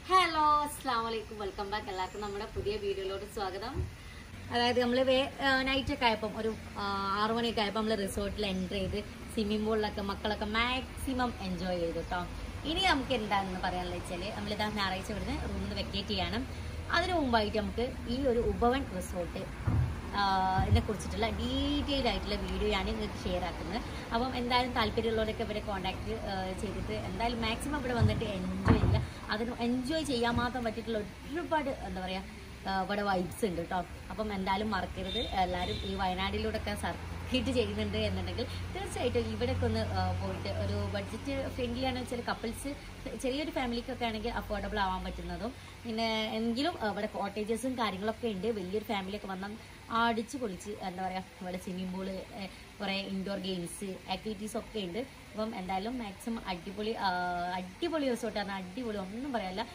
hello അസ്സാം വലൈക്കും welcome back എല്ലാവർക്കും നമ്മുടെ പുതിയ വീഡിയോയിലോട്ട് സ്വാഗതം അതായത് നമ്മൾ നൈറ്റ് ഒക്കെ ആയപ്പം ഒരു ആ, ആറ് മണിയൊക്കെ ആയപ്പോൾ നമ്മൾ റിസോർട്ടിൽ എൻ്റർ ചെയ്ത് സ്വിമ്മിംഗ് പൂളിലൊക്കെ മക്കളൊക്കെ മാക്സിമം എൻജോയ് ചെയ്തു കേട്ടോ ഇനി നമുക്ക് എന്താണെന്ന് പറയാനുള്ള വെച്ചാൽ നമ്മളിതാ ഞായറാഴ്ച ഇവിടുന്ന് റൂമിൽ നിന്ന് വെക്കേറ്റ് ചെയ്യണം അതിനു മുമ്പായിട്ട് നമുക്ക് ഈ ഒരു ഉപവൻ റിസോർട്ട് ഇതിനെ കുറിച്ചിട്ടുള്ള ഡീറ്റെയിൽഡ് ആയിട്ടുള്ള വീഡിയോ ആണ് നിങ്ങൾക്ക് ഷെയർ ആക്കുന്നത് അപ്പം എന്തായാലും താല്പര്യമുള്ളവരൊക്കെ ഇവരെ കോൺടാക്ട് ചെയ്തിട്ട് എന്തായാലും മാക്സിമം ഇവിടെ വന്നിട്ട് എൻജോയ് ചെയ്യുക അതിന് എൻജോയ് ചെയ്യാൻ മാത്രം പറ്റിയിട്ടുള്ള ഒരുപാട് എന്താ പറയുക ഇവിടെ വൈബ്സ് ഉണ്ട് കേട്ടോ അപ്പം എന്തായാലും മറക്കരുത് എല്ലാവരും ഈ വയനാടിലൂടെ ഒക്കെ സർക്കിട്ട് ചെയ്യുന്നുണ്ട് എന്നുണ്ടെങ്കിൽ തീർച്ചയായിട്ടും ഇവിടെയൊക്കെ ഒന്ന് ആ, പോയിട്ട് ഒരു ബഡ്ജറ്റ് ഫ്രണ്ട്ലി ആണെന്ന് വെച്ചാൽ കപ്പിൾസ് ചെറിയൊരു ഫാമിലിക്കൊക്കെ ആണെങ്കിൽ അഫോർഡബിൾ ആവാൻ പറ്റുന്നതും പിന്നെ എങ്കിലും ആ, ഇവിടെ കോട്ടേജസും കാര്യങ്ങളൊക്കെ ഉണ്ട് വലിയൊരു ഫാമിലിയൊക്കെ വന്നാൽ അടിച്ച് പൊളിച്ച് എന്താ പറയുക ഇവിടെ സ്വിമ്മിംഗ് പൂള് കുറേ ഇൻഡോർ ഗെയിംസ് ആക്ടിവിറ്റീസ് ഒക്കെ ഉണ്ട് അപ്പം എന്തായാലും മാക്സിമം അടിപൊളി ആ, അടിപൊളി റിസോർട്ടാണ് അടിപൊളി ഒന്നും പറയാനില്ല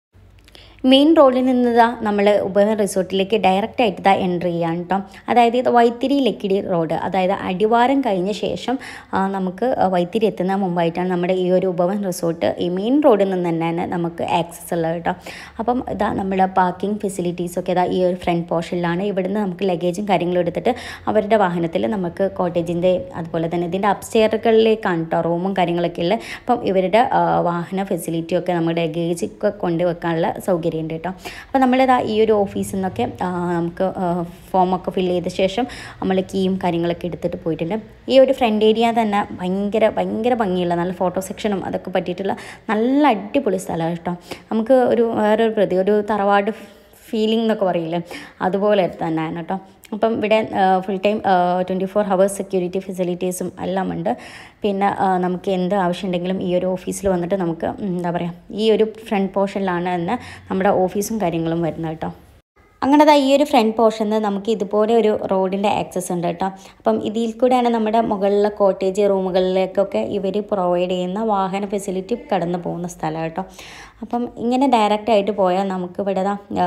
മെയിൻ റോഡിൽ നിന്നതാ നമ്മൾ ഉപവൻ റിസോർട്ടിലേക്ക് ഡയറക്റ്റ് ആയിട്ട് ഇതാ എൻട്രി ചെയ്യാൻ കേട്ടോ അതായത് ഇത് വൈത്തിരി ലക്കിടി റോഡ് അതായത് അടിവാരം കഴിഞ്ഞ ശേഷം ആ, നമുക്ക് വൈത്തിരി എത്തുന്ന മുമ്പായിട്ടാണ് നമ്മുടെ ഈ ഒരു ഉപവൻ റിസോർട്ട് ഈ മെയിൻ റോഡിൽ നിന്ന് തന്നെയാണ് നമുക്ക് ആക്സസ് ഉള്ളത് കേട്ടോ അപ്പം ഇതാ നമ്മുടെ പാർക്കിംഗ് ഫെസിലിറ്റീസൊക്കെ ഇതാ ഈ ഒരു ഫ്രണ്ട് പോർഷനിലാണ് ഇവിടുന്ന് നമുക്ക് ലഗേജും കാര്യങ്ങളും എടുത്തിട്ട് അവരുടെ വാഹനത്തിൽ നമുക്ക് കോട്ടേജിൻ്റെ അതുപോലെ തന്നെ ഇതിൻ്റെ അപ്സ്റ്റെയറുകളിലേക്കാണ് കേട്ടോ റൂമും കാര്യങ്ങളൊക്കെ ഉള്ളത് അപ്പം ഇവരുടെ ആ, വാഹന ഫെസിലിറ്റിയൊക്കെ നമ്മുടെ ലഗേജ് ഒക്കെ കൊണ്ടുവെക്കാനുള്ള സൗകര്യം ഉണ്ട് കേട്ടോ അപ്പോൾ നമ്മളിതാ ഈ ഒരു ഓഫീസിൽ നിന്നൊക്കെ ആ, നമുക്ക് ഫോമൊക്കെ ഫില്ല് ചെയ്ത ശേഷം നമ്മൾ കീയും കാര്യങ്ങളൊക്കെ എടുത്തിട്ട് പോയിട്ടുണ്ട് ഈ ഒരു ഫ്രണ്ട് ഏരിയ തന്നെ ഭയങ്കര ഭയങ്കര ഭംഗിയുള്ള നല്ല ഫോട്ടോ സെക്ഷനും അതൊക്കെ പറ്റിയിട്ടുള്ള നല്ല അടിപൊളി സ്ഥലമാണ് കേട്ടോ നമുക്ക് ഒരു വേറൊരു പ്രതി ഒരു തറവാട് ഫീലിംഗ് എന്നൊക്കെ പറയില്ലേ അതുപോലെ തന്നെയാണ് കേട്ടോ അപ്പം ഇവിടെ full time twenty four hours security ഫെസിലിറ്റീസും എല്ലാം ഉണ്ട് പിന്നെ ആ, നമുക്ക് എന്ത് ആവശ്യമുണ്ടെങ്കിലും ഈ ഒരു ഓഫീസിൽ വന്നിട്ട് നമുക്ക് ഉം, എന്താ പറയുക ഈ ഒരു ഫ്രണ്ട് പോർഷനിലാണ് തന്നെ നമ്മുടെ ഓഫീസും കാര്യങ്ങളും വരുന്നത് കേട്ടോ അങ്ങനെ ദാ ഈ ഒരു ഫ്രണ്ട് പോർഷനിൽ നമുക്ക് ഇതുപോലെ ഒരു റോഡിൻ്റെ ആക്സസ് ഉണ്ട് കേട്ടോ അപ്പം ഇതിൽ കൂടെയാണ് നമ്മുടെ മുകളിലെ കോട്ടേജ് റൂമുകളിലേക്കൊക്കെ ഇവർ പ്രൊവൈഡ് ചെയ്യുന്ന വാഹന ഫെസിലിറ്റി കടന്നു പോകുന്ന സ്ഥലം കേട്ടോ അപ്പം ഇങ്ങനെ ഡയറക്റ്റ് ആയിട്ട് പോയാൽ നമുക്ക് ഇവിടെ ദാ, ആ,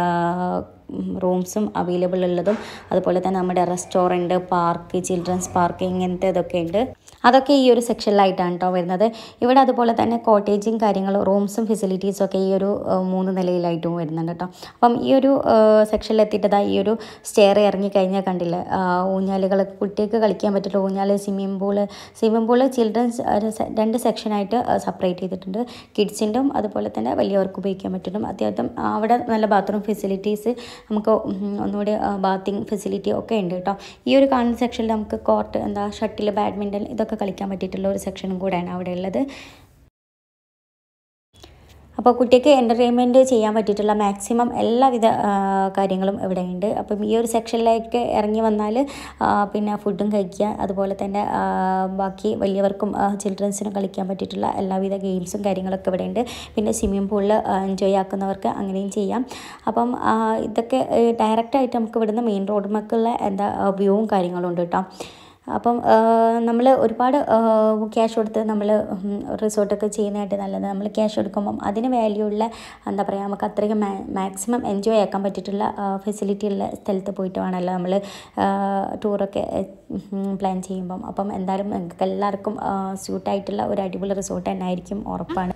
റൂംസും അവൈലബിൾ ഉള്ളതും അതുപോലെ തന്നെ നമ്മുടെ റെസ്റ്റോറൻറ്റ് പാർക്ക് ചിൽഡ്രൻസ് പാർക്ക് ഇങ്ങനത്തെ ഇതൊക്കെ ഉണ്ട് അതൊക്കെ ഈ ഒരു സെക്ഷനിലായിട്ടാണ് കേട്ടോ വരുന്നത് ഇവിടെ അതുപോലെ തന്നെ കോട്ടേജും കാര്യങ്ങളും റൂംസും ഫെസിലിറ്റീസും ഒക്കെ ഈ ഒരു ആ, മൂന്ന് നിലയിലായിട്ടും വരുന്നുണ്ട് കേട്ടോ അപ്പം ഈ ഒരു സെക്ഷനിൽ എത്തിയിട്ടതാ ഈ ഒരു സ്റ്റെയർ ഇറങ്ങി കഴിഞ്ഞാൽ കണ്ടില്ലേ ആ, ഊഞ്ഞാലുകൾ കുട്ടികൾക്ക് കളിക്കാൻ പറ്റുള്ള ഊഞ്ഞാൽ swimming pool swimming pool children's രണ്ട് സെക്ഷനായിട്ട് സെപ്പറേറ്റ് ചെയ്തിട്ടുണ്ട് കിഡ്സിൻ്റെയും അതുപോലെ തന്നെ വലിയവർക്ക് ഉപയോഗിക്കാൻ പറ്റും അത്യാവശ്യം അവിടെ നല്ല ബാത്റൂം ഫെസിലിറ്റീസ് നമുക്ക് ഉം, ഒന്നുകൂടി ബാത്തിങ് ഫെസിലിറ്റി ഒക്കെ ഉണ്ട് കേട്ടോ ഈ ഒരു കാണുന്ന സെക്ഷനിൽ നമുക്ക് കോർട്ട് എന്താ ഷട്ടിൽ ബാഡ്മിൻ്റൺ ഇതൊക്കെ കളിക്കാൻ പറ്റിയിട്ടുള്ള ഒരു സെക്ഷനും കൂടെയാണ് അവിടെ ഉള്ളത് അപ്പോൾ കുട്ടിക്ക് എൻ്റർടൈൻമെൻറ്റ് ചെയ്യാൻ പറ്റിയിട്ടുള്ള മാക്സിമം എല്ലാവിധ ആ, കാര്യങ്ങളും ഇവിടെ ഉണ്ട് അപ്പം ഈ ഒരു സെക്ഷനിലേക്ക് ഇറങ്ങി വന്നാൽ ആ, പിന്നെ ഫുഡും കഴിക്കുക അതുപോലെ തന്നെ ആ, ബാക്കി വലിയവർക്കും ചിൽഡ്രൻസിനും കളിക്കാൻ പറ്റിയിട്ടുള്ള എല്ലാവിധ ഗെയിംസും കാര്യങ്ങളൊക്കെ ഇവിടെ ഉണ്ട് പിന്നെ സ്വിമ്മിംഗ് പൂളിൽ എൻജോയ് ആക്കുന്നവർക്ക് അങ്ങനെയും ചെയ്യാം അപ്പം ആ, ഇതൊക്കെ ഡയറക്റ്റായിട്ട് നമുക്ക് ഇവിടുന്ന് മെയിൻ റോഡുമൊക്കെയുള്ള എന്താ വ്യൂവും കാര്യങ്ങളും ഉണ്ട് കേട്ടോ അപ്പം നമ്മൾ ഒരുപാട് ക്യാഷ് കൊടുത്ത് നമ്മൾ റിസോർട്ടൊക്കെ ചെയ്യുന്നതായിട്ട് നല്ലത് നമ്മൾ ക്യാഷ് കൊടുക്കുമ്പം അതിന് വാല്യൂ ഉള്ള എന്താ പറയുക നമുക്ക് അത്രയും മാക്സിമം എൻജോയ് ആക്കാൻ പറ്റിയിട്ടുള്ള ഫെസിലിറ്റി ഉള്ള സ്ഥലത്ത് പോയിട്ട് വേണമല്ലോ നമ്മൾ ടൂറൊക്കെ പ്ലാൻ ചെയ്യുമ്പം അപ്പം എന്തായാലും നിങ്ങൾക്ക് എല്ലാവർക്കും സ്യൂട്ടായിട്ടുള്ള ഒരു അടിപൊളി റിസോർട്ട് തന്നെ ആയിരിക്കും ഉറപ്പാണ്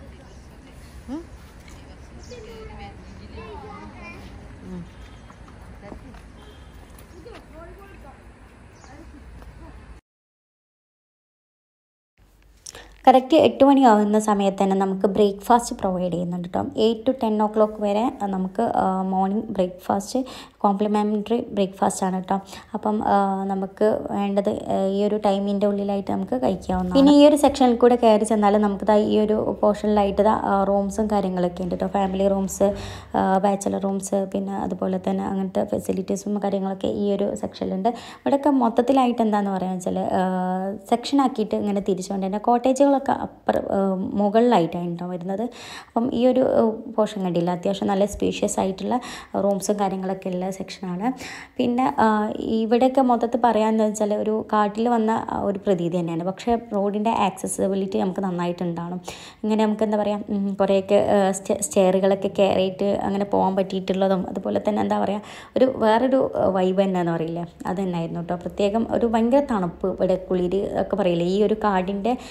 കറക്റ്റ് എട്ട് മണിയാവുന്ന സമയത്ത് തന്നെ നമുക്ക് ബ്രേക്ക്ഫാസ്റ്റ് പ്രൊവൈഡ് ചെയ്യുന്നുണ്ട് കേട്ടോ eight to ten o'clock വരെ നമുക്ക് മോർണിംഗ് ബ്രേക്ക്ഫാസ്റ്റ് കോംപ്ലിമെൻ്ററി ബ്രേക്ക്ഫാസ്റ്റ് ആണ് കേട്ടോ അപ്പം ആ, നമുക്ക് വേണ്ടത് ആ, ഈ ഒരു ടൈമിൻ്റെ ഉള്ളിലായിട്ട് നമുക്ക് കഴിക്കാവുന്ന പിന്നെ ഈ ഒരു സെക്ഷനിൽ കൂടെ കയറി ചെന്നാൽ നമുക്ക് ദാ ഈ ഒരു പോർഷനിലായിട്ട് റൂംസും കാര്യങ്ങളൊക്കെ ഉണ്ട് കേട്ടോ ഫാമിലി റൂംസ് ബാച്ചലർ റൂംസ് പിന്നെ അതുപോലെ തന്നെ അങ്ങനത്തെ ഫെസിലിറ്റീസും കാര്യങ്ങളൊക്കെ ഈ ഒരു സെക്ഷനിലുണ്ട് ഇവിടെയൊക്കെ മൊത്തത്തിലായിട്ട് എന്താണെന്ന് പറയുക വെച്ചാൽ സെക്ഷൻ ആക്കിയിട്ട് ഇങ്ങനെ തിരിച്ചുകൊണ്ട് തന്നെ കോട്ടേജുകളൊക്കെ അപ്പുറ മുകളിലായിട്ടാണ് കേട്ടോ വരുന്നത് അപ്പം ഈ ഒരു പോർഷൻ കണ്ടില്ല അത്യാവശ്യം നല്ല സ്പേഷ്യസ് ആയിട്ടുള്ള റൂംസും കാര്യങ്ങളൊക്കെ ഉള്ള സെക്ഷനാണ് പിന്നെ ആ, ഇവിടെയൊക്കെ മൊത്തത്തിൽ പറയാമെന്ന് വെച്ചാൽ ഒരു കാട്ടിൽ വന്ന ആ ഒരു പ്രതീതി തന്നെയാണ് പക്ഷേ റോഡിൻ്റെ ആക്സസിബിലിറ്റി നമുക്ക് നന്നായിട്ടുണ്ടാവണം ഇങ്ങനെ നമുക്ക് എന്താ പറയുക ഉം, കുറേയൊക്കെ സ്റ്റെയറുകളൊക്കെ കയറിയിട്ട് അങ്ങനെ പോകാൻ പറ്റിയിട്ടുള്ളതും അതുപോലെ തന്നെ എന്താ പറയുക ഒരു വേറൊരു വൈബ് തന്നെയെന്ന് പറയില്ലേ അത് തന്നെയായിരുന്നു കേട്ടോ പ്രത്യേകം ഒരു ഭയങ്കര തണുപ്പ് ഇവിടെ കുളിര് ഒക്കെ പറയില്ലേ ഈ ഒരു കാടിൻ്റെ ആ,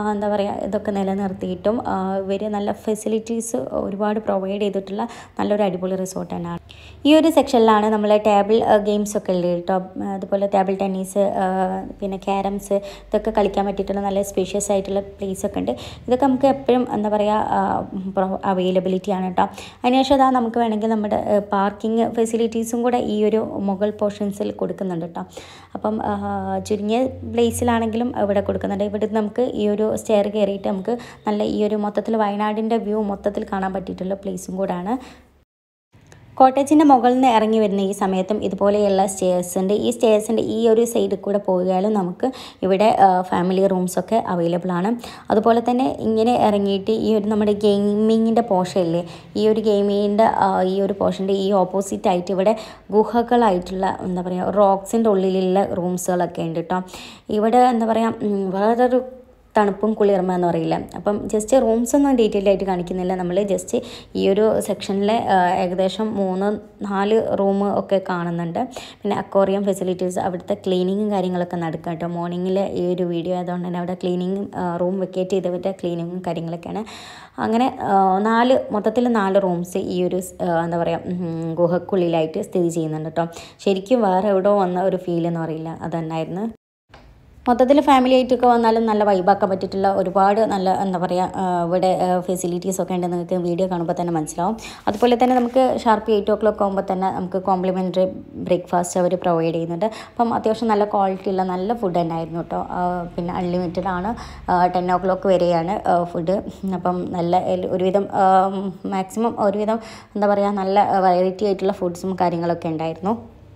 എന്താ പറയുക ഇതൊക്കെ നിലനിർത്തിയിട്ടും ഇവർ നല്ല ഫെസിലിറ്റീസ് ഒരുപാട് പ്രൊവൈഡ് ചെയ്തിട്ടുള്ള നല്ലൊരു അടിപൊളി റിസോർട്ട് തന്നെയാണ് ഈ ഒരു സെക്ഷനിലാണ് നമ്മൾ ടേബിൾ ഗെയിംസ് ഒക്കെ ഉള്ളത് കേട്ടോ അതുപോലെ ടേബിൾ ടെന്നീസ് പിന്നെ ക്യാരംസ് ഇതൊക്കെ കളിക്കാൻ പറ്റിയിട്ടുള്ള നല്ല സ്പേഷ്യസ് ആയിട്ടുള്ള പ്ലേസ് ഒക്കെ ഉണ്ട് ഇതൊക്കെ നമുക്ക് എപ്പോഴും എന്താ പറയുക അവൈലബിലിറ്റി ആണ് കേട്ടോ അതിനുശേഷം അതാ നമുക്ക് വേണമെങ്കിൽ നമ്മുടെ പാർക്കിംഗ് ഫെസിലിറ്റീസും കൂടെ ഈ ഒരു മുകൾ പോർഷൻസിൽ കൊടുക്കുന്നുണ്ട് കേട്ടോ അപ്പം ആ, ചുരുങ്ങിയ പ്ലേസിലാണെങ്കിലും ഇവിടെ കൊടുക്കുന്നുണ്ട് ഇവിടെ നമുക്ക് ഈ ഒരു സ്റ്റെയർ കയറിയിട്ട് നമുക്ക് നല്ല ഈ ഒരു മൊത്തത്തിൽ വയനാടിൻ്റെ വ്യൂ മൊത്തത്തിൽ കാണാൻ പറ്റിയിട്ടുള്ള പ്ലേസും കൂടാണ് കോട്ടേജിൻ്റെ മുകളിൽ നിന്ന് ഇറങ്ങി വരുന്ന ഈ സമയത്തും ഇതുപോലെയുള്ള സ്റ്റേഴ്സ് ഉണ്ട് ഈ സ്റ്റേഴ്സിൻ്റെ ഈ ഒരു സൈഡിൽ കൂടെ പോയാലും നമുക്ക് ഇവിടെ ഫാമിലി റൂംസൊക്കെ അവൈലബിൾ ആണ് അതുപോലെ തന്നെ ഇങ്ങനെ ഇറങ്ങിയിട്ട് ഈ ഒരു നമ്മുടെ ഗെയിമിങ്ങിൻ്റെ പോർഷൻ ഇല്ലേ ഈ ഒരു ഗെയിമിങ്ങിൻ്റെ ഈ ഒരു പോർഷൻ്റെ ഈ ഓപ്പോസിറ്റ് ആയിട്ട് ഇവിടെ ഗുഹകളായിട്ടുള്ള എന്താ പറയുക റോക്സിൻ്റെ ഉള്ളിലുള്ള റൂംസുകളൊക്കെ ഉണ്ട് കേട്ടോ ഇവിടെ എന്താ പറയുക ഉം, വേറൊരു തണുപ്പും കുളിർമ എന്ന് പറയില്ല അപ്പം ജസ്റ്റ് റൂംസ് ഒന്നും ഡീറ്റെയിൽ ആയിട്ട് കാണിക്കുന്നില്ല നമ്മൾ ജസ്റ്റ് ഈ ഒരു സെക്ഷനിൽ ഏകദേശം മൂന്ന് നാല് റൂം ഒക്കെ കാണുന്നുണ്ട് പിന്നെ അക്വോറിയം ഫെസിലിറ്റീസ് അവിടുത്തെ ക്ലീനിങ്ങും കാര്യങ്ങളൊക്കെ നടക്കുക കേട്ടോ മോർണിംഗിൽ ഈ ഒരു വീഡിയോ ആയതുകൊണ്ട് തന്നെ അവിടെ ക്ലീനിങ്ങും റൂം വെക്കേറ്റ് ചെയ്തവരുടെ ക്ലീനിങ്ങും കാര്യങ്ങളൊക്കെയാണ് അങ്ങനെ ആ, നാല് മൊത്തത്തിൽ നാല് റൂംസ് ഈ ഒരു സ്- ആ, എന്താ പറയുക ഉം, ഗുഹക്കുള്ളിലായിട്ട് സ്ഥിതി ചെയ്യുന്നുണ്ട് കേട്ടോ ശരിക്കും വേറെ എവിടെയോ വന്ന ഒരു ഫീൽ എന്ന് പറയില്ല അതന്നായിരുന്നു മൊത്തത്തിൽ ഫാമിലി ആയിട്ടൊക്കെ വന്നാലും നല്ല വൈബാക്കാൻ പറ്റിയിട്ടുള്ള ഒരുപാട് നല്ല എന്താ പറയുക ആ, ഇവിടെ ഫെസിലിറ്റീസ് ഒക്കെ ഉണ്ട് നിങ്ങൾക്ക് വീഡിയോ കാണുമ്പോൾ തന്നെ മനസ്സിലാവും അതുപോലെ തന്നെ നമുക്ക് ഷാർപ്പ് എയ്റ്റ് ഓ ക്ലോക്ക് ആകുമ്പോൾ തന്നെ നമുക്ക് കോംപ്ലിമെൻ്ററി ബ്രേക്ക്ഫാസ്റ്റ് അവർ പ്രൊവൈഡ് ചെയ്യുന്നുണ്ട് അപ്പം അത്യാവശ്യം നല്ല ക്വാളിറ്റി ഉള്ള നല്ല ഫുഡ് തന്നെ ആയിരുന്നു കേട്ടോ ആ, പിന്നെ അൺലിമിറ്റഡ് ആണ് ടെൻ ഓ ക്ലോക്ക് വരെയാണ് ഫുഡ് അപ്പം നല്ല എൽ- ഒരുവിധം മാക്സിമം ഒരുവിധം എന്താ പറയുക നല്ല വെറൈറ്റി ആയിട്ടുള്ള ഫുഡ്സും കാര്യങ്ങളൊക്കെ ഉണ്ടായിരുന്നു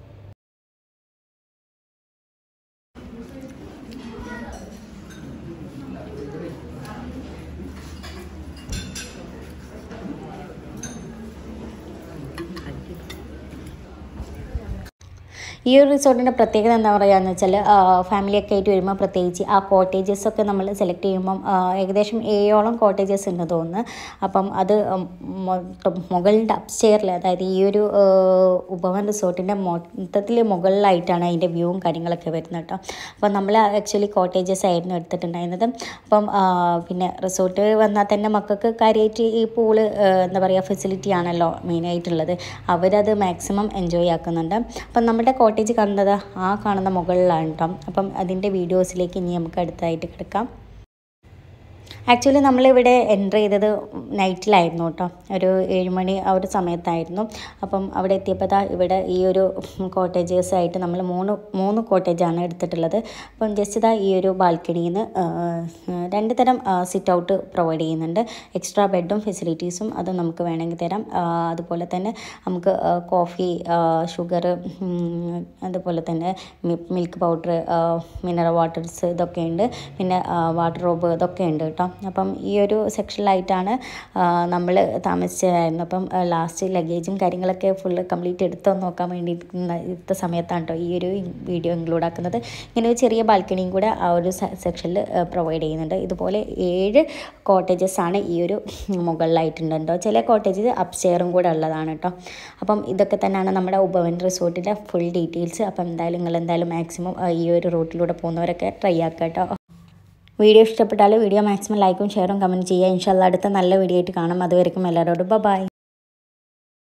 ഈ ഒരു റിസോർട്ടിൻ്റെ പ്രത്യേകത എന്താ പറയുകയെന്ന് വെച്ചാൽ ഫാമിലിയൊക്കെ ആയിട്ട് വരുമ്പോൾ പ്രത്യേകിച്ച് ആ കോട്ടേജസ് ഒക്കെ നമ്മൾ സെലക്ട് ചെയ്യുമ്പം ആ, ഏകദേശം ഏഴോളം കോട്ടേജസ് ഉണ്ട് തോന്നുന്നു അപ്പം അത് മൊത്തം മുകളിൻ്റെ അപ്സ്റ്റെയറിൽ അതായത് ഈ ഒരു ആ, ഉപവൻ റിസോർട്ടിൻ്റെ മൊത്തത്തിൽ മുകളിലായിട്ടാണ് അതിൻ്റെ വ്യൂവും കാര്യങ്ങളൊക്കെ വരുന്നത് കേട്ടോ അപ്പം നമ്മൾ ആക്ച്വലി കോട്ടേജസ് ആയിരുന്നു എടുത്തിട്ടുണ്ടായിരുന്നത് അപ്പം ആ, പിന്നെ റിസോർട്ട് വന്നാൽ തന്നെ മക്കൾക്ക് കാര്യമായിട്ട് ഈ പൂള് എന്താ പറയുക ഫെസിലിറ്റി ആണല്ലോ മെയിനായിട്ടുള്ളത് അവരത് മാക്സിമം എൻജോയ് ആക്കുന്നുണ്ട് അപ്പം നമ്മുടെ കോട്ടേജ് കാണുന്നത് ആ കാണുന്ന മുകളിലാണ് കേട്ടോ അപ്പം അതിൻ്റെ വീഡിയോസിലേക്ക് ഇനി നമുക്ക് അടുത്തായിട്ട് കിടക്കാം ആക്ച്വലി നമ്മളിവിടെ എൻ്റർ ചെയ്തത് നൈറ്റിലായിരുന്നു കേട്ടോ ഒരു ഏഴുമണി ആ ഒരു സമയത്തായിരുന്നു അപ്പം അവിടെ എത്തിയപ്പോൾ ദാ ഇവിടെ ഈ ഒരു കോട്ടേജേഴ്സ് ആയിട്ട് നമ്മൾ മൂന്ന് മൂന്ന് കോട്ടേജാണ് എടുത്തിട്ടുള്ളത് അപ്പം ജസ്റ്റ് ഇതാ ഈ ഒരു ബാൽക്കണിയിൽ നിന്ന് രണ്ട് തരം സിറ്റ് ഔട്ട് പ്രൊവൈഡ് ചെയ്യുന്നുണ്ട് എക്സ്ട്രാ ബെഡും ഫെസിലിറ്റീസും അത് നമുക്ക് വേണമെങ്കിൽ തരാം ആ, അതുപോലെ തന്നെ നമുക്ക് കോഫി ഷുഗർ അതുപോലെ തന്നെ മിൽക്ക് പൗഡർ മിനറൽ വാട്ടർസ് ഇതൊക്കെ ഉണ്ട് പിന്നെ വാട്ടർ റോബ് ഇതൊക്കെ ഉണ്ട് കേട്ടോ അപ്പം ഈ ഒരു സെക്ഷനിലായിട്ടാണ് നമ്മൾ താമസിച്ചതായിരുന്നു അപ്പം ലാസ്റ്റ് ലഗേജും കാര്യങ്ങളൊക്കെ ഫുള്ള് കംപ്ലീറ്റ് എടുത്തോ നോക്കാൻ വേണ്ടി എടുത്ത സമയത്താണ് കേട്ടോ ഈ ഒരു വീഡിയോ ഇൻക്ലൂഡ് ആക്കുന്നത് ഇങ്ങനെ ഒരു ചെറിയ ബാൽക്കണിയും കൂടെ ആ ഒരു സെക്ഷനിൽ പ്രൊവൈഡ് ചെയ്യുന്നുണ്ട് ഇതുപോലെ ഏഴ് കോട്ടേജസ് ആണ് ഈ ഒരു മുകളിലായിട്ടുണ്ട് കേട്ടോ ചില കോട്ടേജസ് അപ്സ്റ്റെയറും കൂടെ ഉള്ളതാണ് കേട്ടോ അപ്പം ഇതൊക്കെ തന്നെയാണ് നമ്മുടെ ഉപവൻ റിസോർട്ടിൻ്റെ ഫുൾ ഡീറ്റെയിൽസ് അപ്പം എന്തായാലും നിങ്ങൾ എന്തായാലും മാക്സിമം ഈ ഒരു റൂട്ടിലൂടെ പോകുന്നവരൊക്കെ ട്രൈ ആക്കുക കേട്ടോ വീഡിയോ ഇഷ്ടപ്പെട്ടാൽ വീഡിയോ മാക്സിമം ലൈക്കും ഷെയറും കമൻറ്റ് ചെയ്യുക ഇൻഷാല്ല അടുത്ത നല്ല വീഡിയോ ആയിട്ട് കാണാം അതുവരെയും എല്ലാവരോടും ബൈ